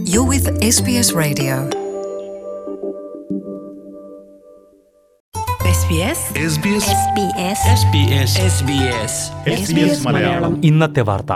You're with SBS Radio. SBS SBS SBS SBS SBS Malayalam ഇന്നത്തെ വാർത്ത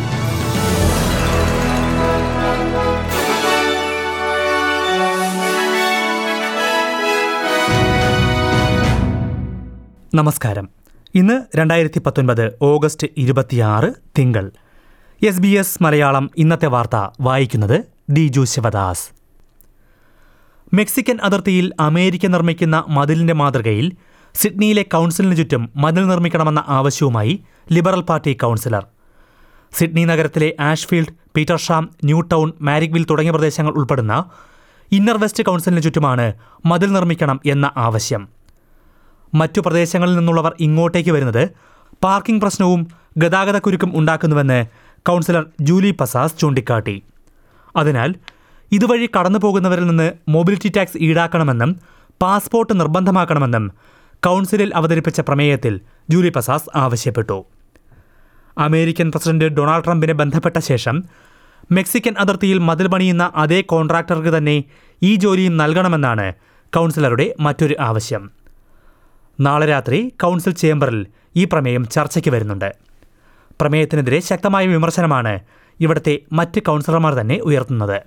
നമസ്കാരം ഇന്ന് രണ്ടായിരത്തി പത്തൊൻപത് ഓഗസ്റ്റ് ഇരുപത്തിയാറ് തിങ്കൾ എസ് ബി എസ് മലയാളം ഇന്നത്തെ വാർത്ത വായിക്കുന്നത് ദിജു ശിവദാസ് മെക്സിക്കൻ അതിർത്തിയിൽ അമേരിക്ക നിർമ്മിക്കുന്ന മതിലിന്റെ മാതൃകയിൽ സിഡ്നിയിലെ കൗൺസിലിന് ചുറ്റും മതിൽ നിർമ്മിക്കണമെന്ന ആവശ്യവുമായി ലിബറൽ പാർട്ടി കൗൺസിലർ സിഡ്നി നഗരത്തിലെ ആഷ്ഫീൽഡ് പീറ്റർഷാം ന്യൂ ടൗൺ മാരിക്വിൽ തുടങ്ങിയ പ്രദേശങ്ങൾ ഉൾപ്പെടുന്ന ഇന്നർ വെസ്റ്റ് കൗൺസിലിന് ചുറ്റുമാണ് മതിൽ നിർമ്മിക്കണം എന്ന ആവശ്യം മറ്റു പ്രദേശങ്ങളിൽ നിന്നുള്ളവർ ഇങ്ങോട്ടേക്ക് വരുന്നത് പാർക്കിംഗ് പ്രശ്നവും ഗതാഗതക്കുരുക്കും ഉണ്ടാക്കുന്നുവെന്ന് കൗൺസിലർ ജൂലി പസാസ് ചൂണ്ടിക്കാട്ടി അതിനാൽ ഇതുവഴി കടന്നു പോകുന്നവരിൽ നിന്ന് മൊബിലിറ്റി ടാക്സ് ഈടാക്കണമെന്നും പാസ്പോർട്ട് നിർബന്ധമാക്കണമെന്നും കൗൺസിലിൽ അവതരിപ്പിച്ച പ്രമേയത്തിൽ ജൂലി പസാസ് ആവശ്യപ്പെട്ടു അമേരിക്കൻ പ്രസിഡന്റ് ഡൊണാൾഡ് ട്രംപിനെ ബന്ധപ്പെട്ട ശേഷം മെക്സിക്കൻ അതിർത്തിയിൽ മതിൽ പണിയുന്ന അതേ കോൺട്രാക്ടർക്ക് തന്നെ ഈ ജോലിയും നൽകണമെന്നാണ് കൗൺസിലറുടെ മറ്റൊരു ആവശ്യം നാളെ രാത്രി കൗൺസിൽ ചേംബറിൽ ഈ പ്രമേയം ചർച്ചയ്ക്ക് വരുന്നുണ്ട് പ്രമേയത്തിനെതിരെ ശക്തമായ വിമർശനമാണ് ഇവിടുത്തെ മറ്റ് കൗൺസിലർമാർ തന്നെ ഉയർത്തുന്നത്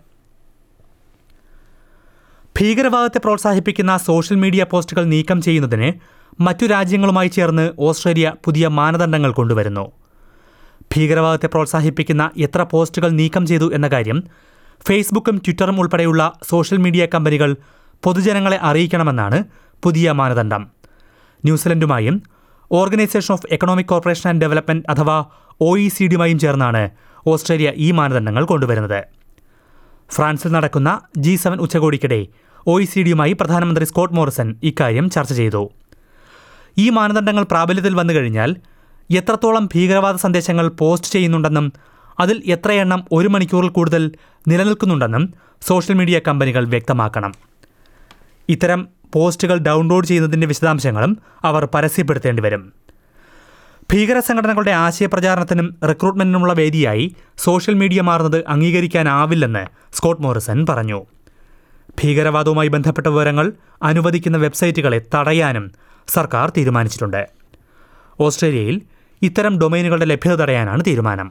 ഭീകരവാദത്തെ പ്രോത്സാഹിപ്പിക്കുന്ന സോഷ്യൽ മീഡിയ പോസ്റ്റുകൾ നീക്കം ചെയ്യുന്നതിന് മറ്റു രാജ്യങ്ങളുമായി ചേർന്ന് ഓസ്ട്രേലിയ പുതിയ മാനദണ്ഡങ്ങൾ കൊണ്ടുവരുന്നു ഭീകരവാദത്തെ പ്രോത്സാഹിപ്പിക്കുന്ന എത്ര പോസ്റ്റുകൾ നീക്കം ചെയ്തു എന്ന കാര്യം ഫേസ്ബുക്കും ട്വിറ്ററും ഉൾപ്പെടെയുള്ള സോഷ്യൽ മീഡിയ കമ്പനികൾ പൊതുജനങ്ങളെ അറിയിക്കണമെന്നാണ് പുതിയ മാനദണ്ഡം ന്യൂസിലൻഡുമായും organisation of economic corporation and development അഥവാ ഒ ഇ സി ഡിയുമായും ചേർന്നാണ് ഓസ്ട്രേലിയ ഈ മാനദണ്ഡങ്ങൾ കൊണ്ടുവരുന്നത് ഫ്രാൻസിൽ നടക്കുന്ന ജി സെവൻ ഉച്ചകോടിക്കിടെ ഒ ഇ സി ഡിയുമായി പ്രധാനമന്ത്രി സ്കോട്ട് മോറിസൺ ഇക്കാര്യം ചർച്ച ചെയ്തു ഈ മാനദണ്ഡങ്ങൾ പ്രാബല്യത്തിൽ വന്നു കഴിഞ്ഞാൽ എത്രത്തോളം ഭീകരവാദ സന്ദേശങ്ങൾ പോസ്റ്റ് ചെയ്യുന്നുണ്ടെന്നും അതിൽ എത്രയെണ്ണം ഒരു മണിക്കൂറിൽ കൂടുതൽ നിലനിൽക്കുന്നുണ്ടെന്നും സോഷ്യൽ മീഡിയ കമ്പനികൾ വ്യക്തമാക്കണം ഇത്തരം പോസ്റ്റുകൾ ഡൗൺലോഡ് ചെയ്യുന്നതിന്റെ വിശദാംശങ്ങളും അവർ പരസ്യപ്പെടുത്തേണ്ടി വരും ഭീകര സംഘടനകളുടെ ആശയപ്രചാരണത്തിനും റിക്രൂട്ട്മെന്റിനുമുള്ള വേദിയായി സോഷ്യൽ മീഡിയ മാറുന്നത് അംഗീകരിക്കാനാവില്ലെന്ന് സ്കോട്ട് മോറിസൺ പറഞ്ഞു ഭീകരവാദവുമായി ബന്ധപ്പെട്ട വിവരങ്ങൾ അനുവദിക്കുന്ന വെബ്സൈറ്റുകളെ തടയാനും സർക്കാർ തീരുമാനിച്ചിട്ടുണ്ട് ഓസ്ട്രേലിയയിൽ ഇത്തരം ഡൊമൈനുകളുടെ ലഭ്യത തടയാനാണ് തീരുമാനം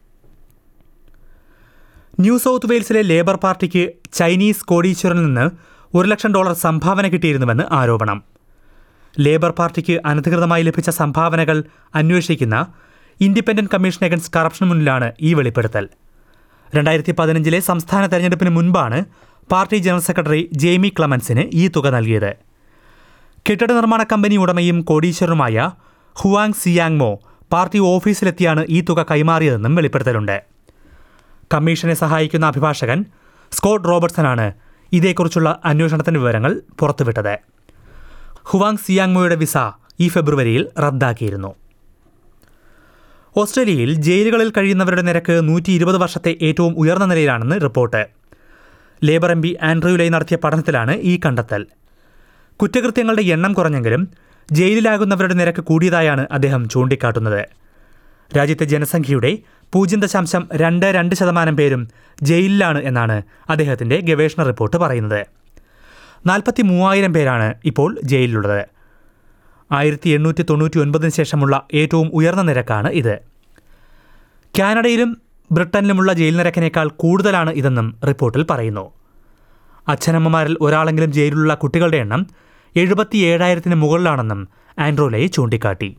ന്യൂ സൗത്ത് വെയിൽസിലെ ലേബർ പാർട്ടിക്ക് ചൈനീസ് കോടീശ്വരനിൽ നിന്ന് ഒരു ലക്ഷം ഡോളർ സംഭാവന കിട്ടിയിരുന്നുവെന്ന് ആരോപണം ലേബർ പാർട്ടിക്ക് അനധികൃതമായി ലഭിച്ച സംഭാവനകൾ അന്വേഷിക്കുന്ന ഇൻഡിപെൻഡന്റ് കമ്മീഷൻ അഗൻസ്റ്റ് കറപ്ഷന് മുന്നിലാണ് ഈ വെളിപ്പെടുത്തൽ രണ്ടായിരത്തി പതിനഞ്ചിലെ സംസ്ഥാന തെരഞ്ഞെടുപ്പിന് മുൻപാണ് പാർട്ടി ജനറൽ സെക്രട്ടറി ജെയ്മി ക്ലമൻസിന് ഈ തുക നൽകിയത് കെട്ടിട നിർമ്മാണ കമ്പനി ഉടമയും കോടീശ്വരനുമായ ഹുവാങ് സിയാങ്മോ പാർട്ടി ഓഫീസിലെത്തിയാണ് ഈ തുക കൈമാറിയതെന്നും വെളിപ്പെടുത്തലുണ്ട് കമ്മീഷനെ സഹായിക്കുന്ന അഭിഭാഷകൻ സ്കോട്ട് റോബർട്ട്സനാണ് ഇതേക്കുറിച്ചുള്ള അന്വേഷണത്തിന്റെ വിവരങ്ങൾ പുറത്തുവിട്ടത് ഹുവാങ് സിയാങ്മോയുടെ വിസ ഈ ഫെബ്രുവരിയിൽ റദ്ദാക്കിയിരുന്നു ഓസ്ട്രേലിയയിൽ ജയിലുകളിൽ കഴിയുന്നവരുടെ നിരക്ക് നൂറ്റി ഇരുപത് വർഷത്തെ ഏറ്റവും ഉയർന്ന നിലയിലാണെന്ന് report Labour M P Andrew Leigh നടത്തിയ പഠനത്തിലാണ് ഈ കണ്ടെത്തൽ കുറ്റകൃത്യങ്ങളുടെ എണ്ണം കുറഞ്ഞെങ്കിലും ജയിലിലാകുന്നവരുടെ നിരക്ക് കൂടിയതായാണ് അദ്ദേഹം ചൂണ്ടിക്കാട്ടുന്നത് രാജ്യത്തെ ജനസംഖ്യയുടെ പൂജ്യം ദശാംശം രണ്ട് രണ്ട് ശതമാനം പേരും ജയിലിലാണ് എന്നാണ് അദ്ദേഹത്തിന്റെ ഗവേഷണ റിപ്പോർട്ട് പറയുന്നത് നാൽപ്പത്തി മൂവായിരം പേരാണ് ഇപ്പോൾ ജയിലിലുള്ളത് ആയിരത്തി എണ്ണൂറ്റി തൊണ്ണൂറ്റി ഒൻപതിന് ശേഷമുള്ള ഏറ്റവും ഉയർന്ന നിരക്കാണ് ഇത് കാനഡയിലും ബ്രിട്ടനിലുമുള്ള ജയിൽ നിരക്കിനേക്കാൾ കൂടുതലാണ് ഇതെന്നും റിപ്പോർട്ടിൽ പറയുന്നു അച്ഛനമ്മമാരിൽ ഒരാളെങ്കിലും ജയിലിലുള്ള കുട്ടികളുടെ എണ്ണം എഴുപത്തി ഏഴായിരത്തിന് മുകളിലാണെന്നും ആൻഡ്രോലയെ ചൂണ്ടിക്കാട്ടി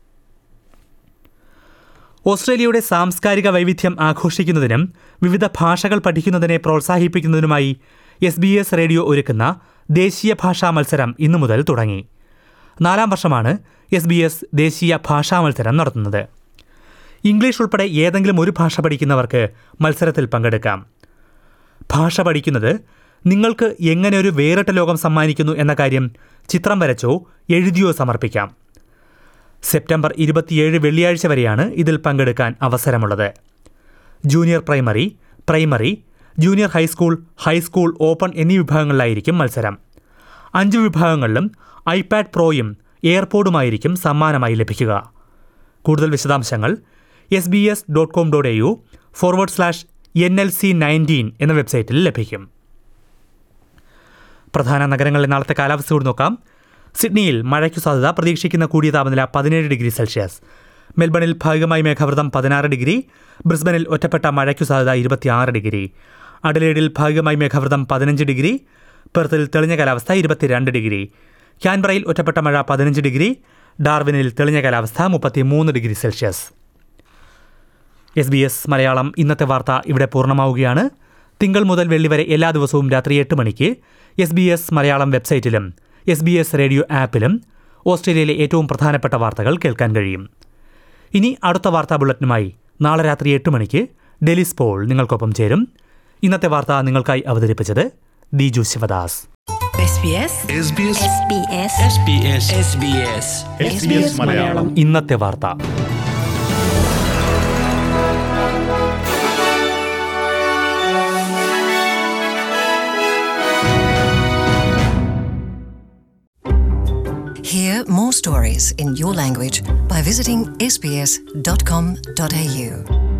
ഓസ്ട്രേലിയയുടെ സാംസ്കാരിക വൈവിധ്യം ആഘോഷിക്കുന്നതിനും വിവിധ ഭാഷകൾ പഠിക്കുന്നതിനെ പ്രോത്സാഹിപ്പിക്കുന്നതിനുമായി എസ് ബി എസ് റേഡിയോ ഒരുക്കുന്ന ദേശീയ ഭാഷാ മത്സരം ഇന്നു മുതൽ തുടങ്ങി നാലാം വർഷമാണ് എസ് ബി എസ് ദേശീയ ഭാഷാ മത്സരം നടത്തുന്നത് ഇംഗ്ലീഷ് ഉൾപ്പെടെ ഏതെങ്കിലും ഒരു ഭാഷ പഠിക്കുന്നവർക്ക് മത്സരത്തിൽ പങ്കെടുക്കാം ഭാഷ പഠിക്കുന്നത് നിങ്ങൾക്ക് എങ്ങനെ ഒരു വേറിട്ട ലോകം സമ്മാനിക്കുന്നു എന്ന കാര്യം ചിത്രം വരച്ചോ എഴുതിയോ സമർപ്പിക്കാം സെപ്റ്റംബർ ഇരുപത്തിയേഴ് വെള്ളിയാഴ്ച വരെയാണ് ഇതിൽ പങ്കെടുക്കാൻ അവസരമുള്ളത് junior primary primary junior high school high school open എന്നീ വിഭാഗങ്ങളിലായിരിക്കും മത്സരം അഞ്ച് വിഭാഗങ്ങളിലും ഐപാഡ് പ്രോയും എയർപോഡുമായിരിക്കും സമ്മാനമായി ലഭിക്കുക കൂടുതൽ വിശദാംശങ്ങൾ S B S dot com dot A U forward slash N L C nineteen എന്ന വെബ്സൈറ്റിൽ ലഭിക്കും പ്രധാന നഗരങ്ങളിലെ നാളത്തെ കാലാവസ്ഥ കൂടി നോക്കാം സിഡ്നിയിൽ മഴയ്ക്കു സാധ്യത പ്രതീക്ഷിക്കുന്ന കൂടിയ താപനില പതിനേഴ് ഡിഗ്രി സെൽഷ്യസ് മെൽബണിൽ ഭാഗികമായി മേഘാവൃതം പതിനാറ് ഡിഗ്രി ബ്രിസ്ബനിൽ ഒറ്റപ്പെട്ട മഴയ്ക്കു സാധ്യത ഇരുപത്തിയാറ് ഡിഗ്രി അഡലേഡിൽ ഭാഗികമായി മേഘാവൃതം പതിനഞ്ച് ഡിഗ്രി പെർത്തിൽ തെളിഞ്ഞ കാലാവസ്ഥ ഇരുപത്തിരണ്ട് ഡിഗ്രി ക്യാൻബറയിൽ ഒറ്റപ്പെട്ട മഴ പതിനഞ്ച് ഡിഗ്രി ഡാർവിനിൽ തെളിഞ്ഞ കാലാവസ്ഥ മുപ്പത്തിമൂന്ന് degree Celsius S B S Malayalam ഇന്നത്തെ വാർത്ത ഇവിടെ പൂർണ്ണമാവുകയാണ് തിങ്കൾ മുതൽ വെള്ളി വരെ എല്ലാ ദിവസവും രാത്രി എട്ട് മണിക്ക് എസ് ബി എസ് മലയാളം വെബ്സൈറ്റിലും എസ് ബി എസ് റേഡിയോ ആപ്പിലും ഓസ്ട്രേലിയയിലെ ഏറ്റവും പ്രധാനപ്പെട്ട വാർത്തകൾ കേൾക്കാൻ കഴിയും ഇനി അടുത്ത വാർത്താ ബുള്ളറ്റിനുമായി നാളെ രാത്രി എട്ട് മണിക്ക് ഡെലിസ് പോൾ നിങ്ങൾക്കൊപ്പം ചേരും ഇന്നത്തെ വാർത്ത നിങ്ങൾക്കായി അവതരിപ്പിച്ചത് Diju Sivadas SBS SBS SBS SBS SBS SBS Malayalam ഇന്നത്തെ വാർത്ത Hear more stories in your language by visiting sbs.com.au.